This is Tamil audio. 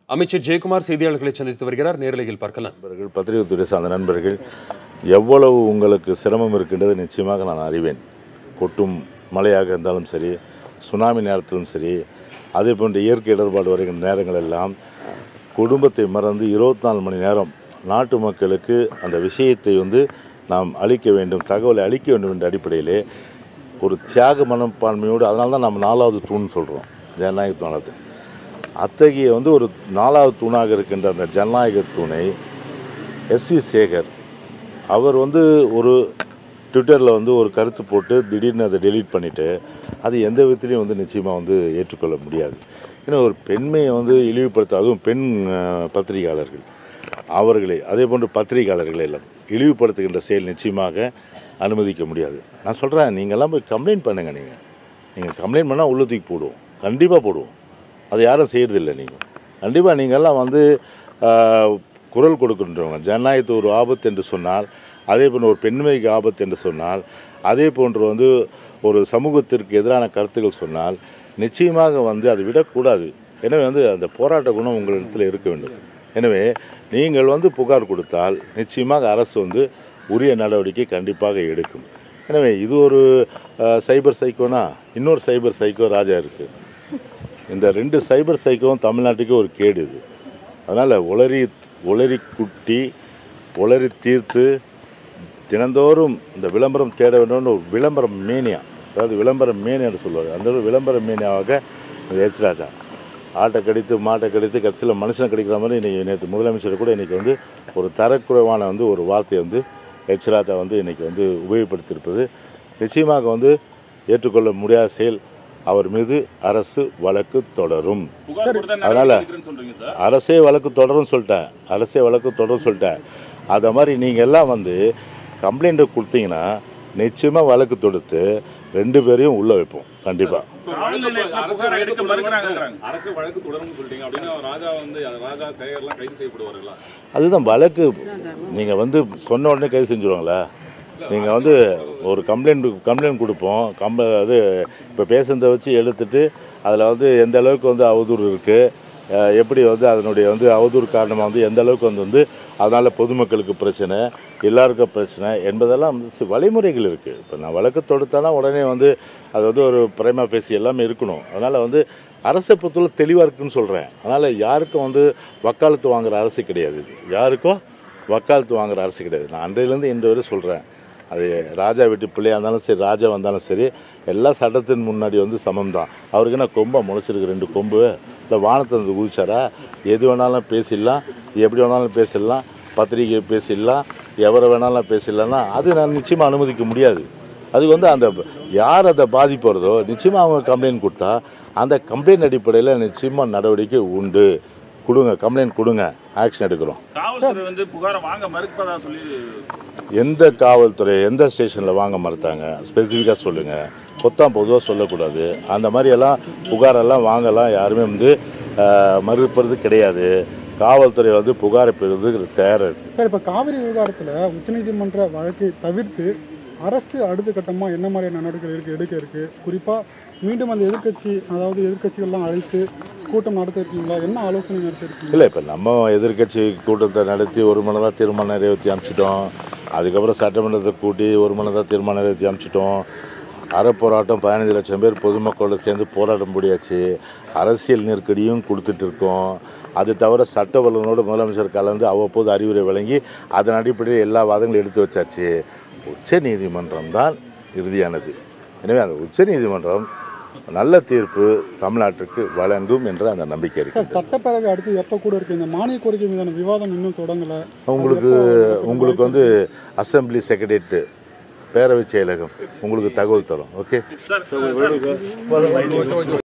அமைச்சர் ஜெயக்குமார் செய்தியாளர்களை சந்தித்து வருகிறார் நேரலையில் பார்க்கலாம் நண்பர்கள் பத்திரிகை துறை சார்ந்த நண்பர்கள் எவ்வளவு உங்களுக்கு சிரமம் இருக்கின்றது நிச்சயமாக நான் அறிவேன் கொட்டும் மழையாக இருந்தாலும் சரி சுனாமி நேரத்திலும் சரி அதே போன்ற இயற்கை இடர்பாடு வருகின்ற நேரங்கள் எல்லாம் குடும்பத்தை மறந்து இருபத்தி நாலு மணி நேரம் நாட்டு மக்களுக்கு அந்த விஷயத்தை வந்து நாம் அளிக்க வேண்டும் தகவலை அளிக்க வேண்டும் என்ற அடிப்படையிலே ஒரு தியாக மனப்பான்மையோடு அதனால தான் நம்ம நாலாவது தூண்னு சொல்கிறோம் ஜனநாயக தூணாவது அத்தகைய வந்து ஒரு நாலாவது தூணாக இருக்கின்ற அந்த ஜனநாயக தூணை எஸ்வி சேகர் அவர் வந்து ஒரு ட்விட்டரில் வந்து ஒரு கருத்து போட்டு திடீர்னு அதை டெலீட் பண்ணிவிட்டு அது எந்த விதத்துலையும் வந்து நிச்சயமாக வந்து ஏற்றுக்கொள்ள முடியாது ஏன்னா ஒரு பெண்மையை வந்து இழிவுபடுத்த அதுவும் பெண் அஹ், பத்திரிகையாளர்கள் அவர்களை அதே போன்று பத்திரிகையாளர்களை எல்லாம் இழிவுபடுத்துகின்ற செயல் நிச்சயமாக அனுமதிக்க முடியாது நான் சொல்கிறேன் நீங்கள்லாம் போய் கம்ப்ளைண்ட் பண்ணுங்கள் நீங்கள் நீங்கள் கம்ப்ளைண்ட் பண்ணால் உள்ள தூக்கி போடுவோம் கண்டிப்பாக போடுவோம் அது யாரும் செய்கிறதில்ல நீங்கள் கண்டிப்பாக நீங்கள்லாம் வந்து ஆஹ், குரல் கொடுக்கின்றவங்க ஜனநாயகத்து ஒரு ஆபத்து என்று சொன்னால் அதே போன்று ஒரு பெண்மைக்கு ஆபத்து என்று சொன்னால் அதே போன்று வந்து ஒரு சமூகத்திற்கு எதிரான கருத்துக்கள் சொன்னால் நிச்சயமாக வந்து அதை விடக்கூடாது எனவே வந்து அந்த போராட்ட குணம் உங்களிடத்தில் இருக்க வேண்டும் எனவே நீங்கள் வந்து புகார் கொடுத்தால் நிச்சயமாக அரசு வந்து உரிய நடவடிக்கை கண்டிப்பாக எடுக்கும் எனவே இது ஒரு ஆஹ், சைபர் சைக்கோனா இன்னொரு சைபர் சைக்கோ ராஜா இருக்குது இந்த ரெண்டு சைபர் சைக்கோவும் தமிழ்நாட்டுக்கு ஒரு கேடு இது அதனால் உளறி உளறி குட்டி உளறி தீர்த்து தினந்தோறும் இந்த விளம்பரம் தேட வேண்டும்னு ஒரு விளம்பரம் மேனியா அதாவது விளம்பரம் மேனியான்னு சொல்லுவாங்க அந்த ஒரு விளம்பர மேனியாவாக இந்த எச் ராஜா ஆட்டை கடித்து மாட்டை கடித்து கட்சியில் மனுஷனை கடிக்கிற மாதிரி இன்றைக்கி நேற்று முதலமைச்சர் கூட இன்றைக்கி வந்து ஒரு தரக்குறைவான வந்து ஒரு வார்த்தையை வந்து எச் ராஜா வந்து இன்றைக்கி வந்து உபயோகப்படுத்தியிருப்பது நிச்சயமாக வந்து ஏற்றுக்கொள்ள முடியாத செயல் அவர் மீது அரசு வழக்கு தொடரும் புகார் கொடுத்தா அதனால- நடவடிக்கை எடுக்கிறேன்னு சொல்றீங்க சார் அரசே வழக்கு தொடரும் சொல்லிட்டேன் அரசே வழக்கு தொடரும் சொல்லிட்டேன் அதை மாதிரி நீங்கள் எல்லாம் வந்து கம்ப்ளைண்ட்டை கொடுத்தீங்கன்னா நிச்சயமாக வழக்கு தொடுத்து ரெண்டு பேரையும் உள்ளே வைப்போம் கண்டிப்பாக காவல் நிலையத்துல புகார் எடுக்க மறுக்கிறாங்கன்றாங்க அரசு வழக்கு தொடரும்னு சொல்லிட்டீங்க அப்படின்னா ராஜா வந்து ராஜா சேகர்லாம் கைது செய்யப்படுவார்களா அதுதான் வழக்கு நீங்கள் வந்து சொன்ன உடனே கைது செஞ்சுருவாங்களா நீங்கள் வந்து ஒரு கம்ப்ளைண்ட் கம்ப்ளைண்ட் கொடுப்போம் கம்ப அது இப்போ பேசுனதை வச்சு எடுத்துட்டு அதில் வந்து எந்த அளவுக்கு வந்து அவதூறு இருக்குது எப்படி வந்து அதனுடைய வந்து அவதூறு காரணமாக வந்து எந்த அளவுக்கு வந்து வந்து அதனால் பொதுமக்களுக்கு பிரச்சனை எல்லாருக்கும் பிரச்சனை என்பதெல்லாம் வந்து சி- வழிமுறைகள் இருக்குது இப்போ நான் வழக்கு தொடுத்தேன்னா உடனே வந்து அது வந்து ஒரு பிரைமா பேசி எல்லாமே இருக்கணும் அதனால் வந்து அரசை பொறுத்தவரை தெளிவாக இருக்குன்னு சொல்கிறேன் அதனால் யாருக்கும் வந்து வக்காலத்து வாங்குற அரசு கிடையாது இது. யாருக்கும் வக்காலத்து வாங்குற அரசு கிடையாது நான் அன்றையிலேருந்து இன்று வரை சொல்கிறேன் அது ராஜா வீட்டு பிள்ளையாக இருந்தாலும் சரி ராஜா வந்தாலும் சரி எல்லா சட்டத்தின் முன்னாடி வந்து சமம் தான் அவருக்கு என்ன கொம்பை முளைச்சிருக்கு ரெண்டு கொம்பு இல்லை வானத்தை வந்து குதிச்சாரா எது வேணாலும் பேசிடலாம் எப்படி வேணாலும் பேசிடலாம் பத்திரிகை பேசிடலாம் எவரை வேணாலும் பேசிடலாம்னா அது நான் நிச்சயமாக அனுமதிக்க முடியாது அது வந்து அந்த யார் அதை பாதிப்படுறதோ நிச்சயமாக அவங்க கம்ப்ளைண்ட் கொடுத்தா அந்த கம்ப்ளைண்ட் அடிப்படையில் நிச்சயமாக நடவடிக்கை உண்டு கொடுங்க கம்ப்ளைண்ட் கொடுங்க ஆக்ஷன் எடுக்கிறோம் காவல்துறை வந்து புகாரை வாங்க மறுப்பதா சொல்லி எந்த காவல்துறை எந்த ஸ்டேஷனில் வாங்க மறுத்தாங்க ஸ்பெசிஃபிக்காக சொல்லுங்கள் பொத்தாம் பொதுவாக சொல்லக்கூடாது அந்த மாதிரியெல்லாம் புகாரெல்லாம் வாங்கலாம் யாருமே வந்து ஆஹ், மறுப்பது கிடையாது காவல்துறை வந்து புகாரை பெறுவது தயாராக இருக்குது சார் இப்போ காவிரி விவகாரத்தில் உச்சநீதிமன்ற வழக்கை தவிர்த்து அரசு அடுத்த கட்டமாக என்ன மாதிரியான நடவடிக்கைகள் இருக்கு எடுக்க இருக்கு குறிப்பாக மீண்டும் அந்த எதிர்க்கட்சி அதாவது எதிர்க்கட்சிகள்லாம் அழைத்து கூட்டம் நடத்த இருக்கீங்களா என்ன ஆலோசனை நடத்திருக்கீங்க இல்லை இப்போ நம்ம எதிர்க்கட்சி கூட்டத்தை நடத்தி ஒரு மணி தான் தீர்மானம் நிறைவேற்றி அனுப்பிச்சிட்டோம் அதுக்கப்புறம் சட்டமன்றத்தை கூட்டி ஒரு மணி தான் தீர்மானம் நிறைவேற்றி அனுப்பிச்சிட்டோம் அறப்போராட்டம் பதினஞ்சு லட்சம் பேர் பொதுமக்களோட சேர்ந்து போராட முடியாச்சு அரசியல் நெருக்கடியும் கொடுத்துட்டு இருக்கோம் அது தவிர சட்ட வல்லுநரோட முதலமைச்சர் கலந்து அவ்வப்போது அறிவுரை வழங்கி அதன் அடிப்படையில் எல்லா வாதங்களும் எடுத்து வச்சாச்சு உச்ச நீதிமன்றம் தான் இறுதியானது எனவே அந்த உச்ச நீதிமன்றம் நல்ல தீர்ப்பு தமிழ்நாட்டுக்கு வழங்கும் என்ற அந்த நம்பிக்கை சார் இருக்குது சட்டப்பேரவை அடுத்து எப்போ கூட இருக்கு இந்த மானிய கோரிக்கை மீதான விவாதம் இன்னும் தொடங்கலை உங்களுக்கு உங்களுக்கு வந்து அசெம்பிளி செக்ரட்டரியேட் பேரவைச் செயலகம் உங்களுக்கு தகவல் தரும் ஓகே சார்